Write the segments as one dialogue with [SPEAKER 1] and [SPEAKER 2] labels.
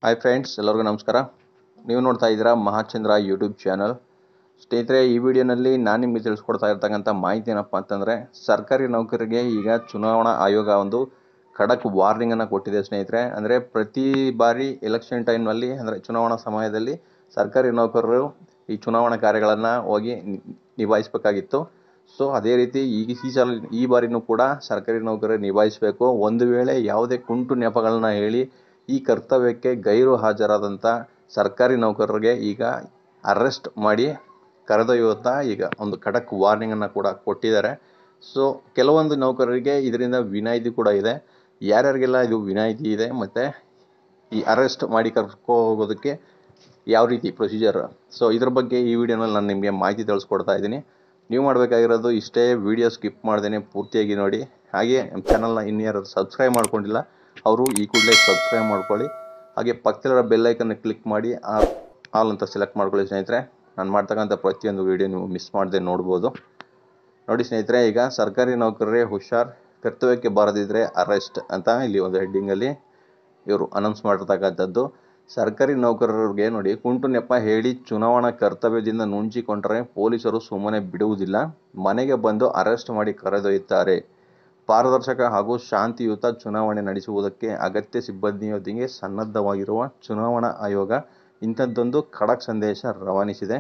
[SPEAKER 1] hi friends ಎಲ್ಲರಿಗೂ ನಮಸ್ಕಾರ ನೀವು ನೋಡ್ತಾ ಇದ್ದೀರಾ ಮಹಾಚಂದ್ರ ಯೂಟ್ಯೂಬ್ ಚಾನಲ್ ಸ್ನೇಹಿತರೆ ಈ ವಿಡಿಯೋನಲ್ಲಿ ನಾನು ನಿಮಗೆ ತಿಳಿಸ್ಕೊಡ್ತಾ ಇರ್ತಕ್ಕಂಥ ಮಾಹಿತಿ ಏನಪ್ಪ ಅಂತಂದರೆ ಸರ್ಕಾರಿ ನೌಕರರಿಗೆ ಈಗ ಚುನಾವಣಾ ಆಯೋಗ ಒಂದು ಖಡಕ್ ವಾರ್ನಿಂಗನ್ನು ಕೊಟ್ಟಿದೆ ಸ್ನೇಹಿತರೆ ಅಂದರೆ ಪ್ರತಿ ಬಾರಿ ಎಲೆಕ್ಷನ್ ಟೈಮ್ನಲ್ಲಿ ಅಂದರೆ ಚುನಾವಣಾ ಸಮಯದಲ್ಲಿ ಸರ್ಕಾರಿ ನೌಕರರು ಈ ಚುನಾವಣಾ ಕಾರ್ಯಗಳನ್ನು ಹೋಗಿ ನಿ- ನಿಭಾಯಿಸಬೇಕಾಗಿತ್ತು ಸೊ ಅದೇ ರೀತಿ ಈಗ ಈ ಸಲ ಈ ಬಾರಿನೂ ಕೂಡ ಸರ್ಕಾರಿ ನೌಕರರು ನಿಭಾಯಿಸಬೇಕು ಒಂದು ವೇಳೆ ಯಾವುದೇ ಕುಂಟು ನೆಪಗಳನ್ನ ಹೇಳಿ ಈ ಕರ್ತವ್ಯಕ್ಕೆ ಗೈರು ಹಾಜರಾದಂಥ ಸರ್ಕಾರಿ ನೌಕರರಿಗೆ ಈಗ ಅರೆಸ್ಟ್ ಮಾಡಿ ಕರೆದೊಯ್ಯುತ್ತಾ ಈಗ ಒಂದು ಖಡಕ್ ವಾರ್ನಿಂಗನ್ನು ಕೂಡ ಕೊಟ್ಟಿದ್ದಾರೆ ಸೊ ಕೆಲವೊಂದು ನೌಕರರಿಗೆ ಇದರಿಂದ ವಿನಾಯಿತಿ ಕೂಡ ಇದೆ ಯಾರ್ಯಾರಿಗೆಲ್ಲ ಇದು ವಿನಾಯಿತಿ ಇದೆ ಮತ್ತು ಈ ಅರೆಸ್ಟ್ ಮಾಡಿ ಕರ್ಕೊ ಹೋಗೋದಕ್ಕೆ ಯಾವ ರೀತಿ ಪ್ರೊಸೀಜರ್ ಸೊ ಇದ್ರ ಬಗ್ಗೆ ಈ ವಿಡಿಯೋನಲ್ಲಿ ನಾನು ನಿಮಗೆ ಮಾಹಿತಿ ತಿಳಿಸ್ಕೊಡ್ತಾ ಇದ್ದೀನಿ ನೀವು ಮಾಡಬೇಕಾಗಿರೋದು ಇಷ್ಟೇ ವಿಡಿಯೋ ಸ್ಕಿಪ್ ಮಾಡ್ದೇನೆ ಪೂರ್ತಿಯಾಗಿ ನೋಡಿ ಹಾಗೆ ನಮ್ಮ ಚಾನಲ್ನ ಇನ್ನು ಯಾರು ಸಬ್ಸ್ಕ್ರೈಬ್ ಮಾಡ್ಕೊಂಡಿಲ್ಲ ಅವರು ಈ ಕೂಡಲೇ ಸಬ್ಸ್ಕ್ರೈಬ್ ಮಾಡ್ಕೊಳ್ಳಿ ಹಾಗೆ ಪಕ್ಕದಲ್ಲಿರೋ ಬೆಲ್ಲೈಕನ್ನು ಕ್ಲಿಕ್ ಮಾಡಿ ಆ ಆಲ್ ಅಂತ ಸೆಲೆಕ್ಟ್ ಮಾಡ್ಕೊಳ್ಳಿ ಸ್ನೇಹಿತರೆ ನಾನು ಮಾಡ್ತಕ್ಕಂಥ ಪ್ರತಿಯೊಂದು ವಿಡಿಯೋ ನೀವು ಮಿಸ್ ಮಾಡದೆ ನೋಡ್ಬೋದು ನೋಡಿ ಸ್ನೇಹಿತರೆ ಈಗ ಸರ್ಕಾರಿ ನೌಕರರೇ ಹುಷಾರ್ ಕರ್ತವ್ಯಕ್ಕೆ ಬಾರದಿದ್ದರೆ ಅರೆಸ್ಟ್ ಅಂತ ಇಲ್ಲಿ ಒಂದು ಹೆಡ್ಡಿಂಗಲ್ಲಿ ಇವರು ಅನೌನ್ಸ್ ಮಾಡಿರ್ತಕ್ಕಂಥದ್ದು ಸರ್ಕಾರಿ ನೌಕರರಿಗೆ ನೋಡಿ ಕುಂಟು ನೆಪ ಹೇಳಿ ಚುನಾವಣಾ ಕರ್ತವ್ಯದಿಂದ ನುಂಚಿಕೊಂಡರೆ ಪೊಲೀಸರು ಸುಮ್ಮನೆ ಬಿಡುವುದಿಲ್ಲ ಮನೆಗೆ ಬಂದು ಅರೆಸ್ಟ್ ಮಾಡಿ ಕರೆದೊಯ್ಯುತ್ತಾರೆ ಪಾರದರ್ಶಕ ಹಾಗೂ ಶಾಂತಿಯುತ ಚುನಾವಣೆ ನಡೆಸುವುದಕ್ಕೆ ಅಗತ್ಯ ಸಿಬ್ಬಂದಿಯೊಂದಿಗೆ ಸನ್ನದ್ಧವಾಗಿರುವ ಚುನಾವಣಾ ಆಯೋಗ ಇಂಥದ್ದೊಂದು ಖಡಕ್ ಸಂದೇಶ ರವಾನಿಸಿದೆ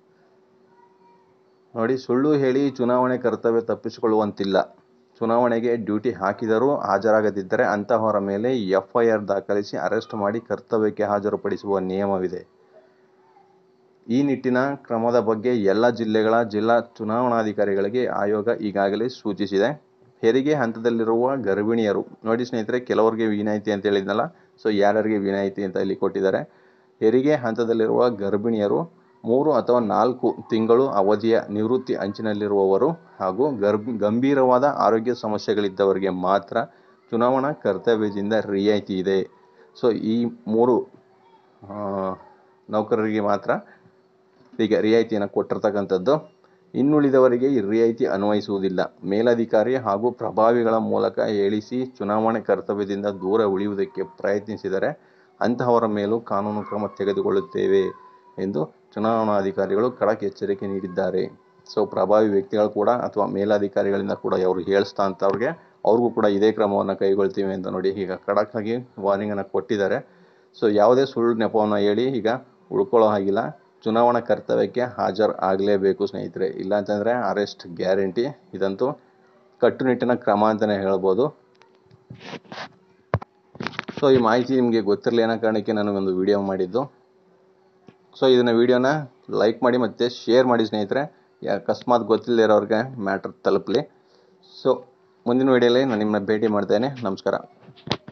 [SPEAKER 1] ನೋಡಿ ಸುಳ್ಳು ಹೇಳಿ ಚುನಾವಣೆ ಕರ್ತವ್ಯ ತಪ್ಪಿಸಿಕೊಳ್ಳುವಂತಿಲ್ಲ ಚುನಾವಣೆಗೆ ಡ್ಯೂಟಿ ಹಾಕಿದರೂ ಹಾಜರಾಗದಿದ್ದರೆ ಅಂತಹವರ ಮೇಲೆ ಎಫ್ಐಆರ್ ದಾಖಲಿಸಿ ಅರೆಸ್ಟ್ ಮಾಡಿ ಕರ್ತವ್ಯಕ್ಕೆ ಹಾಜರುಪಡಿಸುವ ನಿಯಮವಿದೆ ಈ ನಿಟ್ಟಿನ ಕ್ರಮದ ಬಗ್ಗೆ ಎಲ್ಲ ಜಿಲ್ಲೆಗಳ ಜಿಲ್ಲಾ ಚುನಾವಣಾಧಿಕಾರಿಗಳಿಗೆ ಆಯೋಗ ಈಗಾಗಲೇ ಸೂಚಿಸಿದೆ ಹೆರಿಗೆ ಹಂತದಲ್ಲಿರುವ ಗರ್ಭಿಣಿಯರು ನೋಡಿ ಸ್ನೇಹಿತರೆ ಕೆಲವರಿಗೆ ವಿನಾಯಿತಿ ಅಂತ ಹೇಳಿದ್ನಲ್ಲ ಸೊ ಯಾರ್ಯಾರಿಗೆ ವಿನಾಯಿತಿ ಅಂತ ಇಲ್ಲಿ ಕೊಟ್ಟಿದ್ದಾರೆ ಹೆರಿಗೆ ಹಂತದಲ್ಲಿರುವ ಗರ್ಭಿಣಿಯರು ಮೂರು ಅಥವಾ ನಾಲ್ಕು ತಿಂಗಳು ಅವಧಿಯ ನಿವೃತ್ತಿ ಅಂಚಿನಲ್ಲಿರುವವರು ಹಾಗೂ ಗರ್ಭ ಗಂಭೀರವಾದ ಆರೋಗ್ಯ ಸಮಸ್ಯೆಗಳಿದ್ದವರಿಗೆ ಮಾತ್ರ ಚುನಾವಣಾ ಕರ್ತವ್ಯದಿಂದ ರಿಯಾಯಿತಿ ಇದೆ ಸೊ ಈ ಮೂರು ಆ, ನೌಕರರಿಗೆ ಮಾತ್ರ ಈಗ ರಿಯಾಯಿತಿಯನ್ನು ಕೊಟ್ಟಿರ್ತಕ್ಕಂಥದ್ದು ಇನ್ನುಳಿದವರಿಗೆ ಈ ರಿಯಾಯಿತಿ ಅನ್ವಯಿಸುವುದಿಲ್ಲ ಮೇಲಧಿಕಾರಿ ಹಾಗೂ ಪ್ರಭಾವಿಗಳ ಮೂಲಕ ಹೇಳಿಸಿ ಚುನಾವಣೆ ಕರ್ತವ್ಯದಿಂದ ದೂರ ಉಳಿಯುವುದಕ್ಕೆ ಪ್ರಯತ್ನಿಸಿದರೆ ಅಂತಹವರ ಮೇಲೂ ಕಾನೂನು ಕ್ರಮ ತೆಗೆದುಕೊಳ್ಳುತ್ತೇವೆ ಎಂದು ಚುನಾವಣಾಧಿಕಾರಿಗಳು ಖಡಕ್ ಎಚ್ಚರಿಕೆ ನೀಡಿದ್ದಾರೆ ಸೊ ಪ್ರಭಾವಿ ವ್ಯಕ್ತಿಗಳು ಕೂಡ ಅಥವಾ ಮೇಲಧಿಕಾರಿಗಳಿಂದ ಕೂಡ ಅವರು ಹೇಳಿಸ್ತಾ ಅಂತವ್ರಿಗೆ ಅವ್ರಿಗೂ ಕೂಡ ಇದೇ ಕ್ರಮವನ್ನು ಕೈಗೊಳ್ತೀವಿ ಅಂತ ನೋಡಿ ಈಗ ಖಡಕ್ ಆಗಿ ವಾರ್ನಿಂಗನ್ನು ಕೊಟ್ಟಿದ್ದಾರೆ ಸೊ ಯಾವುದೇ ಸುಳ್ಳು ನೆಪವನ್ನು ಹೇಳಿ ಈಗ ಉಳ್ಕೊಳ್ಳೋ ಹಾಗಿಲ್ಲ ಚುನಾವಣಾ ಕರ್ತವ್ಯಕ್ಕೆ ಹಾಜರು ಆಗಲೇಬೇಕು ಸ್ನೇಹಿತರೆ ಇಲ್ಲ ಅಂತಂದರೆ ಅರೆಸ್ಟ್ ಗ್ಯಾರಂಟಿ ಇದಂತೂ ಕಟ್ಟುನಿಟ್ಟಿನ ಕ್ರಮ ಅಂತಲೇ ಹೇಳ್ಬೋದು ಸೊ ಈ ಮಾಹಿತಿ ನಿಮಗೆ ಗೊತ್ತಿರಲಿ ಅನ್ನೋ ಕಾರಣಕ್ಕೆ ನಾನು ಒಂದು ವಿಡಿಯೋ ಮಾಡಿದ್ದು ಸೊ ಇದನ್ನು ವಿಡಿಯೋನ ಲೈಕ್ ಮಾಡಿ ಮತ್ತು ಶೇರ್ ಮಾಡಿ ಸ್ನೇಹಿತರೆ ಯಾ- ಅಕಸ್ಮಾತ್ ಗೊತ್ತಿಲ್ಲದೆ ಇರೋರಿಗೆ ಮ್ಯಾಟ್ರ್ ತಲುಪಲಿ ಸೊ ಮುಂದಿನ ವಿಡಿಯೋಲಿ ನಾನು ನಿಮ್ಮನ್ನ ಭೇಟಿ ಮಾಡ್ತೇನೆ ನಮಸ್ಕಾರ